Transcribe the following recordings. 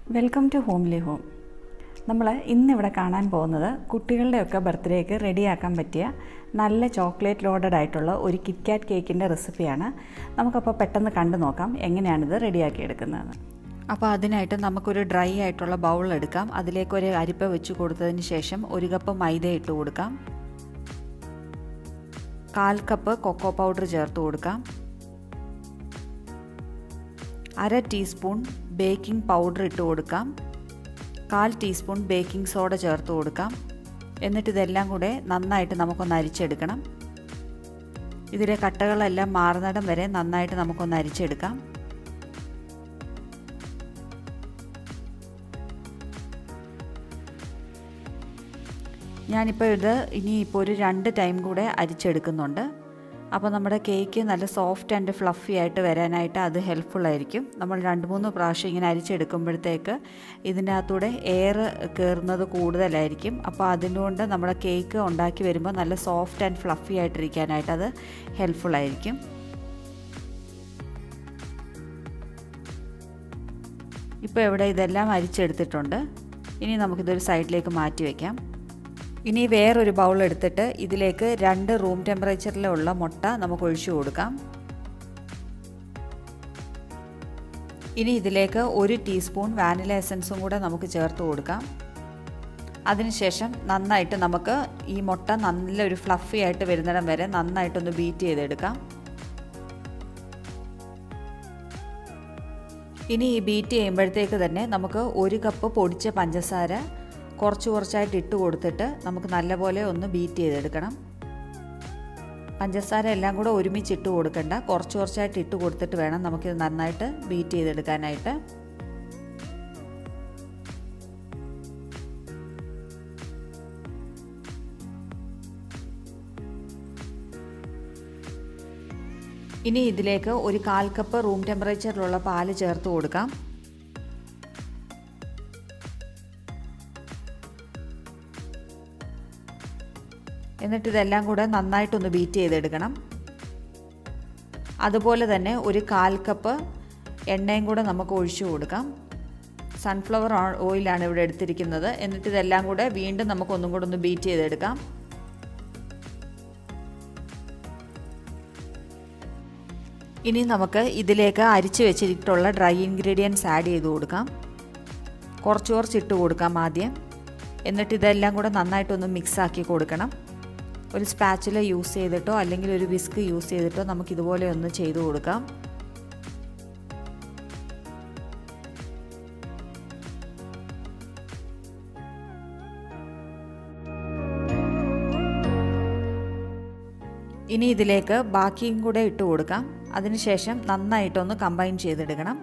welcome to homely home നമ്മൾ ഇന്നിവിടെ കാണാൻ പോകുന്നത് കുട്ടികളുടെയൊക്കെ ബർത്ത്ഡേക്ക് റെഡിയാക്കാൻ പറ്റിയ നല്ല ചോക്ലേറ്റ് ലോഡഡ് ആയിട്ടുള്ള ഒരു കിറ്റ്കാറ്റ് കേക്കിൻ്റെ റെസിപ്പിയാണ് നമുക്കപ്പോൾ പെട്ടെന്ന് കണ്ടു നോക്കാം എങ്ങനെയാണിത് റെഡിയാക്കി എടുക്കുന്നതെന്ന് അപ്പോൾ അതിനായിട്ട് നമുക്കൊരു ഡ്രൈ ആയിട്ടുള്ള ബൗൾ എടുക്കാം അതിലേക്ക് ഒരു അരിപ്പ വെച്ച് കൊടുത്തതിന് ശേഷം ഒരു കപ്പ് മൈദ ഇട്ട് കൊടുക്കാം കാൽ കപ്പ് കൊക്കോ പൗഡർ ചേർത്ത് കൊടുക്കാം അര ടീസ്പൂൺ ബേക്കിംഗ് പൗഡർ ഇട്ട് കൊടുക്കാം കാൽ ടീസ്പൂൺ ബേക്കിംഗ് സോഡ ചേർത്ത് കൊടുക്കാം എന്നിട്ട് ഇതെല്ലാം കൂടെ നന്നായിട്ട് നമുക്കൊന്ന് അരിച്ചെടുക്കണം ഇതിലെ കട്ടകളെല്ലാം മാറുന്നിടം വരെ നന്നായിട്ട് നമുക്കൊന്ന് അരിച്ചെടുക്കാം ഞാനിപ്പോൾ ഇത് ഇനിയിപ്പോൾ ഒരു രണ്ട് ടൈം കൂടെ അരിച്ചെടുക്കുന്നുണ്ട് അപ്പോൾ നമ്മുടെ കേക്ക് നല്ല സോഫ്റ്റ് ആൻഡ് ഫ്ലഫി ആയിട്ട് വരാനായിട്ട് അത് ഹെൽപ്ഫുൾ ആയിരിക്കും നമ്മൾ രണ്ട് മൂന്ന് പ്രാവശ്യം ഇങ്ങനെ അരിച്ചെടുക്കുമ്പോഴത്തേക്ക് ഇതിനകത്തൂടെ എയർ കയറുന്നത് കൂടുതലായിരിക്കും അപ്പോൾ അതുകൊണ്ട് നമ്മുടെ കേക്ക് ഉണ്ടാക്കി വരുമ്പോൾ നല്ല സോഫ്റ്റ് ആൻഡ് ഫ്ലഫി ആയിട്ടിരിക്കാനായിട്ട് അത് ഹെൽപ്ഫുൾ ആയിരിക്കും ഇപ്പോൾ ഇവിടെ ഇതെല്ലാം അരിച്ചെടുത്തിട്ടുണ്ട് ഇനി നമുക്കിതൊരു സൈഡിലേക്ക് മാറ്റി വയ്ക്കാം ഇനി വേറൊരു ബൗൾ എടുത്തിട്ട് ഇതിലേക്ക് രണ്ട് റൂം ടെമ്പറേച്ചറിലുള്ള മുട്ട നമുക്ക് ഒഴിച്ചു കൊടുക്കാം ഇനി ഇതിലേക്ക് ഒരു ടീസ്പൂൺ വാനില എസൻസും കൂടെ നമുക്ക് ചേർത്ത് കൊടുക്കാം അതിനുശേഷം നന്നായിട്ട് നമുക്ക് ഈ മുട്ട നല്ലൊരു ഫ്ലഫി ആയിട്ട് വരുന്നിടം വരെ നന്നായിട്ടൊന്ന് ബീറ്റ് ചെയ്തെടുക്കാം ഇനി ഈ ബീറ്റ് ചെയ്യുമ്പോഴത്തേക്ക് തന്നെ നമുക്ക് ഒരു കപ്പ് പൊടിച്ച പഞ്ചസാര കുറച്ച് കുറച്ചായിട്ട് ഇട്ട് കൊടുത്തിട്ട് നമുക്ക് നല്ലപോലെ ഒന്ന് ബീറ്റ് ചെയ്തെടുക്കണം പഞ്ചസാര എല്ലാം കൂടെ ഒരുമിച്ച് ഇട്ട് കൊടുക്കണ്ട കുറച്ച് കുറച്ചായിട്ട് ഇട്ട് കൊടുത്തിട്ട് വേണം നമുക്കിത് നന്നായിട്ട് ബീറ്റ് ചെയ്തെടുക്കാനായിട്ട് ഇനി ഇതിലേക്ക് ഒരു കാൽ കപ്പ് റൂം ടെമ്പറേച്ചറിലുള്ള പാല് ചേർത്ത് കൊടുക്കാം എന്നിട്ട് ഇതെല്ലാം കൂടെ നന്നായിട്ടൊന്ന് ബീറ്റ് ചെയ്തെടുക്കണം അതുപോലെ തന്നെ ഒരു കാൽ കപ്പ് എണ്ണയും കൂടെ നമുക്ക് ഒഴിച്ചു കൊടുക്കാം സൺഫ്ലവർ ഓയിലാണ് ഇവിടെ എടുത്തിരിക്കുന്നത് എന്നിട്ട് ഇതെല്ലാം കൂടെ വീണ്ടും നമുക്ക് ഒന്നും കൂടെ ഒന്ന് ബീറ്റ് ചെയ്തെടുക്കാം ഇനി നമുക്ക് ഇതിലേക്ക് അരിച്ചു വെച്ചിട്ടുള്ള ഡ്രൈ ഇൻഗ്രീഡിയൻസ് ആഡ് ചെയ്ത് കൊടുക്കാം കുറച്ച് കുറച്ച് ഇട്ട് കൊടുക്കാം ആദ്യം എന്നിട്ട് ഇതെല്ലാം കൂടെ നന്നായിട്ടൊന്ന് മിക്സ് ആക്കി കൊടുക്കണം ഒരു സ്പാച്ചുല യൂസ് ചെയ്തിട്ടോ അല്ലെങ്കിൽ ഒരു വിസ്ക് യൂസ് ചെയ്തിട്ടോ നമുക്ക് ഇതുപോലെ ഒന്ന് ചെയ്തു കൊടുക്കാം ഇനി ഇതിലേക്ക് ബാക്കിയും കൂടെ ഇട്ട് കൊടുക്കാം അതിനുശേഷം നന്നായിട്ടൊന്ന് കമ്പൈൻ ചെയ്തെടുക്കണം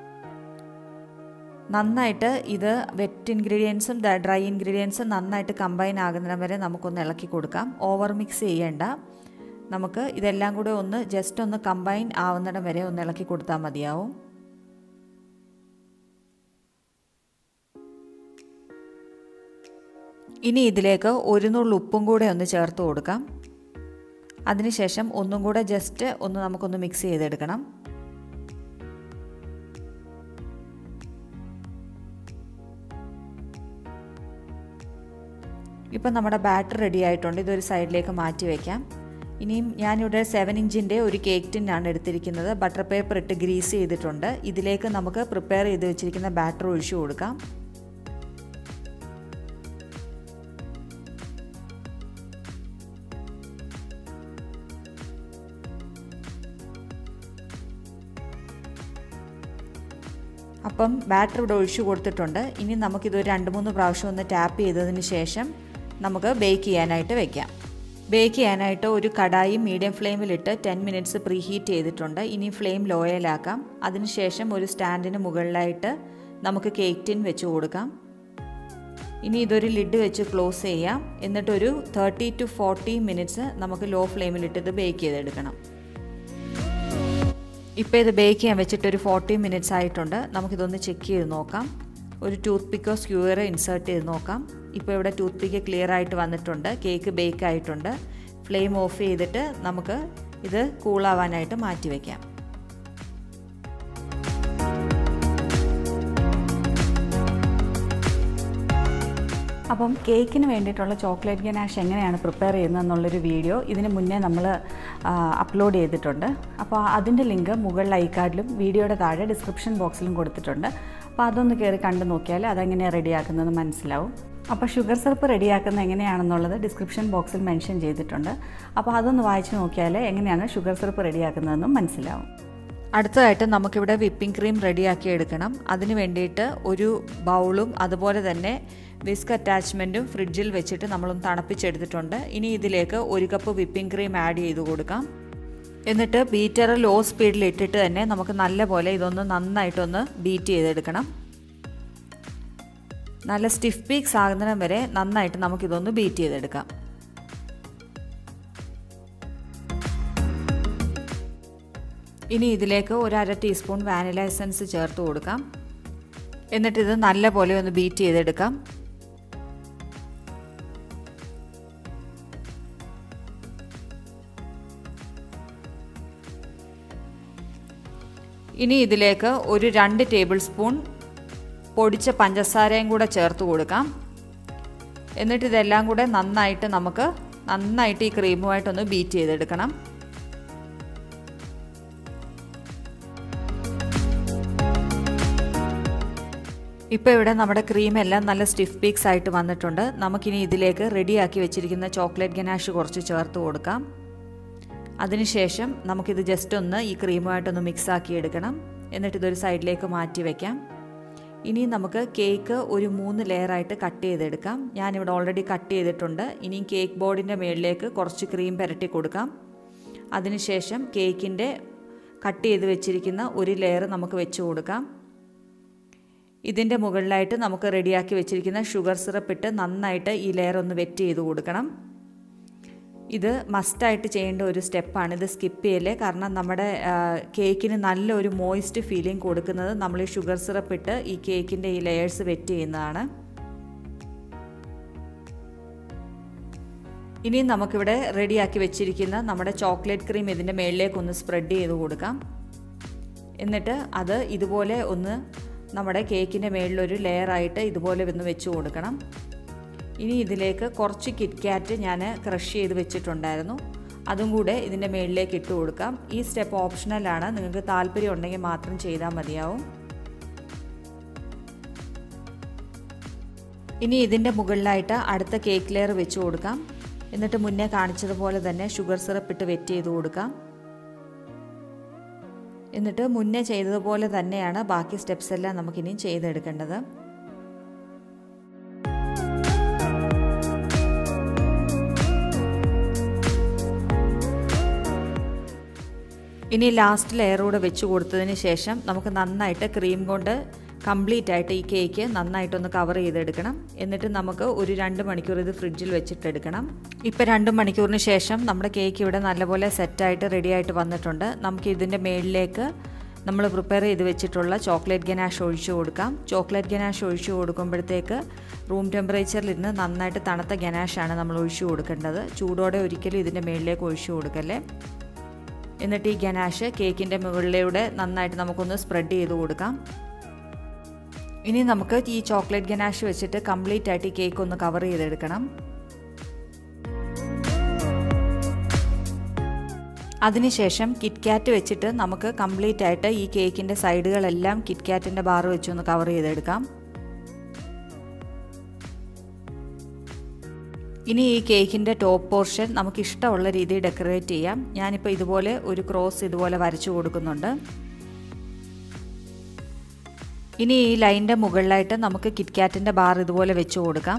നന്നായിട്ട് ഇത് വെറ്റ് ഇൻഗ്രീഡിയൻസും ഡ്രൈ ഇൻഗ്രീഡിയൻസും നന്നായിട്ട് കമ്പൈൻ ആകുന്നിടം വരെ നമുക്കൊന്ന് ഇളക്കി കൊടുക്കാം ഓവർ മിക്സ് ചെയ്യേണ്ട നമുക്ക് ഇതെല്ലാം കൂടെ ഒന്ന് ജസ്റ്റ് ഒന്ന് കമ്പൈൻ ആവുന്നിടം വരെ ഒന്ന് ഇളക്കി കൊടുത്താൽ മതിയാവും ഇനി ഇതിലേക്ക് ഒരു നുള്ളു ഉപ്പും കൂടെ ഒന്ന് ചേർത്ത് കൊടുക്കാം അതിനുശേഷം ഒന്നും കൂടെ ജസ്റ്റ് ഒന്ന് നമുക്കൊന്ന് മിക്സ് ചെയ്തെടുക്കണം ഇപ്പം നമ്മുടെ ബാറ്റർ റെഡി ആയിട്ടുണ്ട് ഇതൊരു സൈഡിലേക്ക് മാറ്റി വയ്ക്കാം ഇനിയും ഞാനിവിടെ സെവൻ ഇഞ്ചിൻ്റെ ഒരു കേക്ക് ടിന്നാണ് എടുത്തിരിക്കുന്നത് ബട്ടർ പേപ്പർ ഇട്ട് ഗ്രീസ് ചെയ്തിട്ടുണ്ട് ഇതിലേക്ക് നമുക്ക് പ്രിപ്പയർ ചെയ്ത് വെച്ചിരിക്കുന്ന ബാറ്റർ ഒഴിച്ചു കൊടുക്കാം അപ്പം ബാറ്റർ ഇവിടെ ഒഴിച്ചു കൊടുത്തിട്ടുണ്ട് ഇനി നമുക്കിതൊരു രണ്ട് മൂന്ന് പ്രാവശ്യം ഒന്ന് ടാപ്പ് ചെയ്തതിന് ശേഷം നമുക്ക് ബേക്ക് ചെയ്യാനായിട്ട് വെക്കാം ബേക്ക് ചെയ്യാനായിട്ട് ഒരു കടായി മീഡിയം ഫ്ലെയിമിലിട്ട് ടെൻ മിനിറ്റ്സ് പ്രീ ഹീറ്റ് ചെയ്തിട്ടുണ്ട് ഇനി ഫ്ലെയിം ലോയലാക്കാം അതിനുശേഷം ഒരു സ്റ്റാൻഡിന് മുകളിലായിട്ട് നമുക്ക് കേക്ക് ടിൻ വെച്ച് കൊടുക്കാം ഇനി ഇതൊരു ലിഡ് വെച്ച് ക്ലോസ് ചെയ്യാം എന്നിട്ടൊരു തേർട്ടി ടു ഫോർട്ടി മിനിറ്റ്സ് നമുക്ക് ലോ ഫ്ലെയിമിലിട്ട് ഇത് ബേക്ക് ചെയ്തെടുക്കണം ഇപ്പോൾ ഇത് ബേക്ക് ചെയ്യാൻ വെച്ചിട്ട് ഒരു ഫോർട്ടി മിനിറ്റ്സ് ആയിട്ടുണ്ട് നമുക്കിതൊന്ന് ചെക്ക് ചെയ്ത് നോക്കാം ഒരു ടൂത്ത് പിക്കോ സ്ക്യൂവർ ഇൻസേർട്ട് ചെയ്ത് നോക്കാം ഇപ്പോൾ ഇവിടെ ടൂത്ത് പിക്ക് ക്ലിയർ ആയിട്ട് വന്നിട്ടുണ്ട് കേക്ക് ബേക്ക് ആയിട്ടുണ്ട് ഫ്ലെയിം ഓഫ് ചെയ്തിട്ട് നമുക്ക് ഇത് കൂളാവാനായിട്ട് മാറ്റി വയ്ക്കാം അപ്പം കേക്കിന് വേണ്ടിയിട്ടുള്ള ചോക്ലേറ്റ് ഗനാഷ് എങ്ങനെയാണ് പ്രിപ്പയർ ചെയ്യുന്നത് എന്നുള്ളൊരു വീഡിയോ ഇതിന് മുന്നേ നമ്മൾ അപ്ലോഡ് ചെയ്തിട്ടുണ്ട് അപ്പോൾ അതിൻ്റെ ലിങ്ക് മുകളിൽ ഐക്കാർഡിലും വീഡിയോയുടെ താഴെ ഡിസ്ക്രിപ്ഷൻ ബോക്സിലും കൊടുത്തിട്ടുണ്ട് അപ്പോൾ അതൊന്ന് കയറി കണ്ടു നോക്കിയാൽ അതെങ്ങനെയാണ് റെഡിയാക്കുന്നത് മനസ്സിലാവും അപ്പോൾ ഷുഗർ സിറപ്പ് റെഡിയാക്കുന്നത് എങ്ങനെയാണെന്നുള്ളത് ഡിസ്ക്രിപ്ഷൻ ബോക്സിൽ മെൻഷൻ ചെയ്തിട്ടുണ്ട് അപ്പോൾ അതൊന്ന് വായിച്ച് നോക്കിയാൽ എങ്ങനെയാണ് ഷുഗർ സിറപ്പ് റെഡിയാക്കുന്നതെന്നും മനസ്സിലാവും അടുത്തതായിട്ട് നമുക്കിവിടെ വിപ്പിംഗ് ക്രീം റെഡിയാക്കി എടുക്കണം അതിന് വേണ്ടിയിട്ട് ഒരു ബൗളും അതുപോലെ തന്നെ വിസ്ക് അറ്റാച്ച്മെൻറ്റും ഫ്രിഡ്ജിൽ വെച്ചിട്ട് നമ്മളൊന്ന് തണുപ്പിച്ചെടുത്തിട്ടുണ്ട് ഇനി ഇതിലേക്ക് ഒരു കപ്പ് വിപ്പിംഗ് ക്രീം ആഡ് ചെയ്ത് കൊടുക്കാം എന്നിട്ട് ബീറ്റർ ലോ സ്പീഡിൽ ഇട്ടിട്ട് തന്നെ നമുക്ക് നല്ല പോലെ ഇതൊന്ന് നന്നായിട്ടൊന്ന് ബീറ്റ് ചെയ്തെടുക്കണം നല്ല സ്റ്റിഫ് പീക്സ് ആകുന്നിടം വരെ നന്നായിട്ട് നമുക്കിതൊന്ന് ബീറ്റ് ചെയ്തെടുക്കാം ഇനി ഇതിലേക്ക് ഒരു അര ടീസ്പൂൺ വാനില എസൻസ് ചേർത്ത് കൊടുക്കാം എന്നിട്ട് ഇത് നല്ല പോലെ ഒന്ന് ബീറ്റ് ചെയ്തെടുക്കാം ഇനി ഇതിലേക്ക് ഒരു രണ്ട് ടേബിൾ സ്പൂൺ പൊടിച്ച പഞ്ചസാരയും കൂടെ ചേർത്ത് കൊടുക്കാം എന്നിട്ട് ഇതെല്ലാം കൂടെ നന്നായിട്ട് നമുക്ക് നന്നായിട്ട് ഈ ക്രീമുമായിട്ടൊന്ന് ബീറ്റ് ചെയ്തെടുക്കണം ഇപ്പോൾ ഇവിടെ നമ്മുടെ ക്രീം എല്ലാം നല്ല സ്റ്റിഫ് പീക്സ് ആയിട്ട് വന്നിട്ടുണ്ട് നമുക്കിനി ഇതിലേക്ക് റെഡിയാക്കി വെച്ചിരിക്കുന്ന ചോക്ലേറ്റ് ഗനാഷ് കുറച്ച് ചേർത്ത് കൊടുക്കാം അതിനുശേഷം നമുക്കിത് ജസ്റ്റ് ഒന്ന് ഈ ക്രീമുമായിട്ടൊന്ന് മിക്സ് ആക്കി എടുക്കണം എന്നിട്ട് ഇതൊരു സൈഡിലേക്ക് മാറ്റി വയ്ക്കാം ഇനി നമുക്ക് കേക്ക് ഒരു മൂന്ന് ലെയറായിട്ട് കട്ട് ചെയ്തെടുക്കാം ഞാനിവിടെ ഓൾറെഡി കട്ട് ചെയ്തിട്ടുണ്ട് ഇനി കേക്ക് ബോർഡിൻ്റെ മുകളിലേക്ക് കുറച്ച് ക്രീം പുരട്ടി കൊടുക്കാം അതിനുശേഷം കേക്കിൻ്റെ കട്ട് ചെയ്ത് വെച്ചിരിക്കുന്ന ഒരു ലെയർ നമുക്ക് വെച്ച് കൊടുക്കാം ഇതിൻ്റെ മുകളിലായിട്ട് നമുക്ക് റെഡിയാക്കി വെച്ചിരിക്കുന്ന ഷുഗർ സിറപ്പ് ഇട്ട് നന്നായിട്ട് ഈ ലെയർ ഒന്ന് വെറ്റ് ചെയ്ത് കൊടുക്കണം ഇത് മസ്റ്റായിട്ട് ചെയ്യേണ്ട ഒരു സ്റ്റെപ്പാണ് ഇത് സ്കിപ്പ് ചെയ്യല്ലേ കാരണം നമ്മുടെ കേക്കിന് നല്ലൊരു മോയിസ്റ്റ് ഫീലിംഗ് കൊടുക്കുന്നത് നമ്മൾ ഈ ഷുഗർ സിറപ്പ് ഇട്ട് ഈ കേക്കിൻ്റെ ഈ ലെയേഴ്സ് വെറ്റ് ചെയ്യുന്നതാണ് ഇനി നമുക്കിവിടെ റെഡിയാക്കി വെച്ചിരിക്കുന്ന നമ്മുടെ ചോക്ലേറ്റ് ക്രീം ഇതിൻ്റെ മുകളിലേക്ക് ഒന്ന് സ്പ്രെഡ് ചെയ്ത് കൊടുക്കാം എന്നിട്ട് അത് ഇതുപോലെ ഒന്ന് നമ്മുടെ കേക്കിൻ്റെ മുകളിലൊരു ലെയറായിട്ട് ഇതുപോലെ ഒന്ന് വെച്ച് കൊടുക്കണം ഇനി ഇതിലേക്ക് കുറച്ച് കിറ്റ്കാറ്റ് ഞാൻ ക്രഷ് ചെയ്ത് വെച്ചിട്ടുണ്ടായിരുന്നു അതും കൂടെ ഇതിൻ്റെ മുകളിലേക്ക് ഇട്ട് കൊടുക്കാം ഈ സ്റ്റെപ്പ് ഓപ്ഷണലാണ് നിങ്ങൾക്ക് താല്പര്യം ഉണ്ടെങ്കിൽ മാത്രം ചെയ്താൽ മതിയാവും ഇനി ഇതിൻ്റെ മുകളിലായിട്ട് അടുത്ത കേക്ക് ലെയർ വെച്ച് കൊടുക്കാം എന്നിട്ട് മുന്നേ കാണിച്ചതുപോലെ തന്നെ ഷുഗർ സിറപ്പ് ഇട്ട് വെറ്റ് ചെയ്ത് കൊടുക്കാം എന്നിട്ട് മുന്നേ ചെയ്തതുപോലെ തന്നെയാണ് ബാക്കി സ്റ്റെപ്സ് എല്ലാം നമുക്കിനി ചെയ്തെടുക്കേണ്ടത് ഇനി ലാസ്റ്റ് ലെയർ കൂടെ വെച്ച് കൊടുത്തതിന് ശേഷം നമുക്ക് നന്നായിട്ട് ക്രീം കൊണ്ട് കംപ്ലീറ്റ് ആയിട്ട് ഈ കേക്ക് നന്നായിട്ടൊന്ന് കവർ ചെയ്തെടുക്കണം എന്നിട്ട് നമുക്ക് ഒരു രണ്ട് മണിക്കൂർ ഇത് ഫ്രിഡ്ജിൽ വെച്ചിട്ടെടുക്കണം ഇപ്പോൾ രണ്ട് മണിക്കൂറിന് ശേഷം നമ്മുടെ കേക്ക് ഇവിടെ നല്ലപോലെ സെറ്റായിട്ട് റെഡി ആയിട്ട് വന്നിട്ടുണ്ട് നമുക്ക് ഇതിൻ്റെ മേളിലേക്ക് നമ്മൾ പ്രിപ്പയർ ചെയ്ത് വെച്ചിട്ടുള്ള ചോക്ലേറ്റ് ഗനാഷ് ഒഴിച്ചു കൊടുക്കാം ചോക്ലേറ്റ് ഗനാഷ് ഒഴിച്ചു കൊടുക്കുമ്പോഴത്തേക്ക് റൂം ടെമ്പറേച്ചറിലിരുന്ന് നന്നായിട്ട് തണുത്ത ഗനാഷാണ് നമ്മൾ ഒഴിച്ചു കൊടുക്കേണ്ടത് ചൂടോടെ ഒരിക്കലും ഇതിൻ്റെ മേളിലേക്ക് ഒഴിച്ചു കൊടുക്കല്ലേ എന്നിട്ട് ഈ ഗനാഷ് കേക്കിൻ്റെ മുകളിലൂടെ നന്നായിട്ട് നമുക്കൊന്ന് സ്പ്രെഡ് ചെയ്ത് കൊടുക്കാം ഇനി നമുക്ക് ഈ ചോക്ലേറ്റ് ഗനാഷ് വെച്ചിട്ട് കംപ്ലീറ്റ് ആയിട്ട് ഈ കേക്ക് ഒന്ന് കവർ ചെയ്തെടുക്കണം അതിനുശേഷം കിറ്റ്കാറ്റ് വെച്ചിട്ട് നമുക്ക് കംപ്ലീറ്റ് ആയിട്ട് ഈ കേക്കിൻ്റെ സൈഡുകളെല്ലാം കിറ്റ്കാറ്റിൻ്റെ ബാർ വെച്ചൊന്ന് കവർ ചെയ്തെടുക്കാം ഇനി ഈ കേക്കിൻ്റെ ടോപ്പ് പോർഷൻ നമുക്ക് ഇഷ്ടമുള്ള രീതിയിൽ ഡെക്കറേറ്റ് ചെയ്യാം ഞാനിപ്പോൾ ഇതുപോലെ ഒരു ക്രോസ് ഇതുപോലെ വരച്ചു കൊടുക്കുന്നുണ്ട് ഇനി ഈ ലൈനിൻ്റെ മുകളിലായിട്ട് നമുക്ക് കിറ്റ്കാറ്റിൻ്റെ ബാർ ഇതുപോലെ വെച്ച് കൊടുക്കാം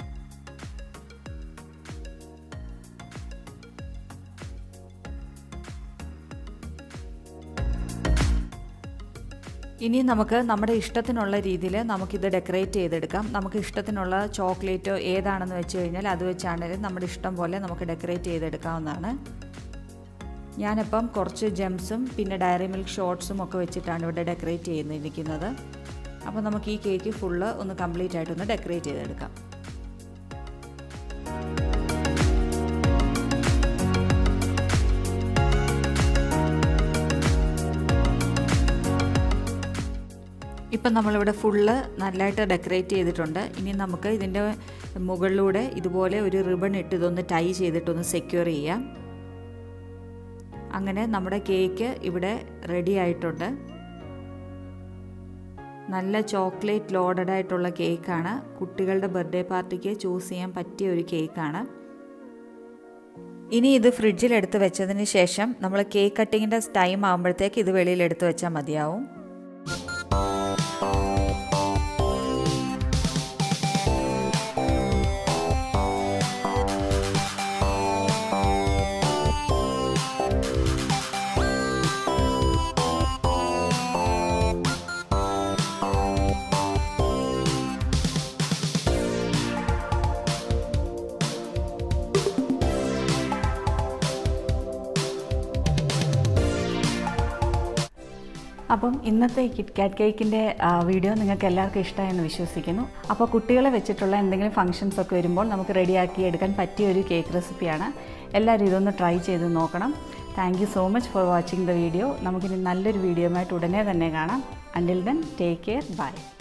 ഇനി നമുക്ക് നമ്മുടെ ഇഷ്ടത്തിനുള്ള രീതിയിൽ നമുക്കിത് ഡെക്കറേറ്റ് ചെയ്തെടുക്കാം നമുക്ക് ഇഷ്ടത്തിനുള്ള ചോക്ലേറ്റോ ഏതാണെന്ന് വെച്ച് കഴിഞ്ഞാൽ അത് വെച്ചാണെങ്കിലും നമ്മുടെ ഇഷ്ടം പോലെ നമുക്ക് ഡെക്കറേറ്റ് ചെയ്തെടുക്കാവുന്നതാണ് ഞാനിപ്പം കുറച്ച് ജെംസും പിന്നെ ഡയറി മിൽക്ക് ഷോർട്ട്സും ഒക്കെ വെച്ചിട്ടാണ് ഇവിടെ ഡെക്കറേറ്റ് ചെയ്തിരിക്കുന്നത് അപ്പോൾ നമുക്ക് ഈ കേക്ക് ഫുള്ള് ഒന്ന് കംപ്ലീറ്റ് ആയിട്ടൊന്ന് ഡെക്കറേറ്റ് ചെയ്തെടുക്കാം ഇപ്പം നമ്മളിവിടെ ഫുള്ള് നല്ലതായിട്ട് ഡെക്കറേറ്റ് ചെയ്തിട്ടുണ്ട് ഇനി നമുക്ക് ഇതിൻ്റെ മുകളിലൂടെ ഇതുപോലെ ഒരു റിബൺ ഇട്ട് ഇതൊന്ന് ടൈ ചെയ്തിട്ടൊന്ന് സെക്യൂർ ചെയ്യാം അങ്ങനെ നമ്മുടെ കേക്ക് ഇവിടെ റെഡി ആയിട്ടുണ്ട് നല്ല ചോക്ലേറ്റ് ലോഡഡ് ആയിട്ടുള്ള കേക്കാണ് കുട്ടികളുടെ ബർത്ത്ഡേ പാർട്ടിക്ക് ചൂസ് ചെയ്യാൻ പറ്റിയ ഒരു കേക്കാണ് ഇനി ഇത് ഫ്രിഡ്ജിൽ എടുത്ത് വെച്ചതിന് ശേഷം നമ്മൾ കേക്ക് കട്ടിങ്ങിൻ്റെ ടൈം ആകുമ്പോഴത്തേക്ക് ഇത് വെളിയിൽ എടുത്ത് വെച്ചാൽ മതിയാവും അപ്പം ഇന്നത്തെ ഈ കിറ്റ് കാറ്റ് കേക്കിൻ്റെ വീഡിയോ നിങ്ങൾക്ക് എല്ലാവർക്കും ഇഷ്ടമായെന്ന് വിശ്വസിക്കുന്നു അപ്പോൾ കുട്ടികളെ വെച്ചിട്ടുള്ള എന്തെങ്കിലും ഫംഗ്ഷൻസ് ഒക്കെ വരുമ്പോൾ നമുക്ക് റെഡിയാക്കി എടുക്കാൻ പറ്റിയ ഒരു കേക്ക് റെസിപ്പിയാണ് എല്ലാവരും ഇതൊന്ന് ട്രൈ ചെയ്ത് നോക്കണം thank you so much for watching the video നമുക്കിനി നല്ലൊരു വീഡിയോയുമായിട്ട് ഉടനെ തന്നെ കാണാം until then take care by